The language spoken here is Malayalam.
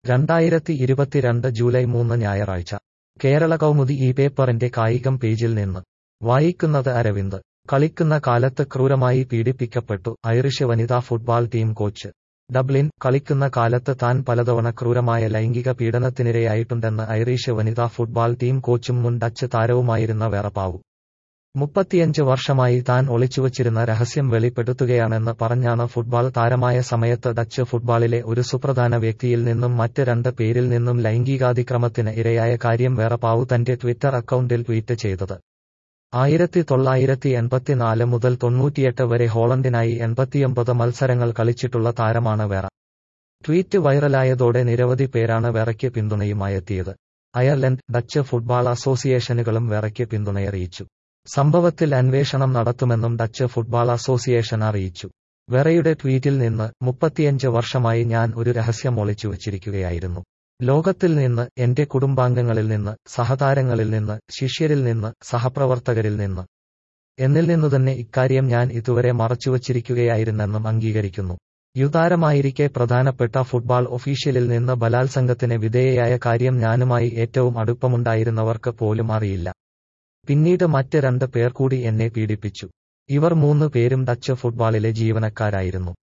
രണ്ടായിരത്തി ഇരുപത്തിരണ്ട് ജൂലൈ മൂന്ന് ഞായറാഴ്ച കേരള കൗമുദി ഈ പേപ്പറിന്റെ കായികം പേജിൽ നിന്ന് വായിക്കുന്നത് അരവിന്ദ് കളിക്കുന്ന കാലത്ത് ക്രൂരമായി പീഡിപ്പിക്കപ്പെട്ടു ഐറിഷ് വനിതാ ഫുട്ബാൾ ടീം കോച്ച് ഡബ്ലിൻ കളിക്കുന്ന കാലത്ത് താൻ പലതവണ ക്രൂരമായ ലൈംഗിക പീഡനത്തിനിരയായിട്ടുണ്ടെന്ന് ഐറിഷ് വനിതാ ഫുട്ബാൾ ടീം കോച്ചും മുൻ ഡച്ച് താരവുമായിരുന്ന വെറപ്പാവു മുപ്പത്തിയഞ്ച് വർഷമായി താൻ ഒളിച്ചുവച്ചിരുന്ന രഹസ്യം വെളിപ്പെടുത്തുകയാണെന്ന് പറഞ്ഞാണ് ഫുട്ബാൾ താരമായ സമയത്ത് ഡച്ച് ഫുട്ബാളിലെ ഒരു സുപ്രധാന വ്യക്തിയിൽ നിന്നും മറ്റ് രണ്ട് പേരിൽ നിന്നും ലൈംഗികാതിക്രമത്തിന് ഇരയായ കാര്യം വെറപ്പാവു തന്റെ ട്വിറ്റർ അക്കൗണ്ടിൽ ട്വീറ്റ് ചെയ്തത് ആയിരത്തി തൊള്ളായിരത്തി എൺപത്തിനാല് മുതൽ തൊണ്ണൂറ്റിയെട്ട് വരെ ഹോളണ്ടിനായി എൺപത്തിയൊമ്പത് മത്സരങ്ങൾ കളിച്ചിട്ടുള്ള താരമാണ് വെറ ട്വീറ്റ് വൈറലായതോടെ നിരവധി പേരാണ് വെറയ്ക്ക് പിന്തുണയുമായെത്തിയത് അയർലൻഡ് ഡച്ച് ഫുട്ബാൾ അസോസിയേഷനുകളും വെറയ്ക്ക് പിന്തുണയറിയിച്ചു സംഭവത്തിൽ അന്വേഷണം നടത്തുമെന്നും ഡച്ച് ഫുട്ബാൾ അസോസിയേഷൻ അറിയിച്ചു വെറയുടെ ട്വീറ്റിൽ നിന്ന് മുപ്പത്തിയഞ്ച് വർഷമായി ഞാൻ ഒരു രഹസ്യം ഒളിച്ചുവച്ചിരിക്കുകയായിരുന്നു ലോകത്തിൽ നിന്ന് എന്റെ കുടുംബാംഗങ്ങളിൽ നിന്ന് സഹതാരങ്ങളിൽ നിന്ന് ശിഷ്യരിൽ നിന്ന് സഹപ്രവർത്തകരിൽ നിന്ന് എന്നിൽ നിന്നുതന്നെ ഇക്കാര്യം ഞാൻ ഇതുവരെ മറച്ചുവച്ചിരിക്കുകയായിരുന്നെന്നും അംഗീകരിക്കുന്നു യുതാരമായിരിക്കെ പ്രധാനപ്പെട്ട ഫുട്ബാൾ ഒഫീഷ്യലിൽ നിന്ന് ബലാത്സംഗത്തിന് വിധേയയായ കാര്യം ഞാനുമായി ഏറ്റവും അടുപ്പമുണ്ടായിരുന്നവർക്ക് പോലും അറിയില്ല പിന്നീട് മറ്റ് രണ്ട് പേർ കൂടി എന്നെ പീഡിപ്പിച്ചു ഇവർ മൂന്ന് പേരും ഡച്ച് ഫുട്ബാളിലെ ജീവനക്കാരായിരുന്നു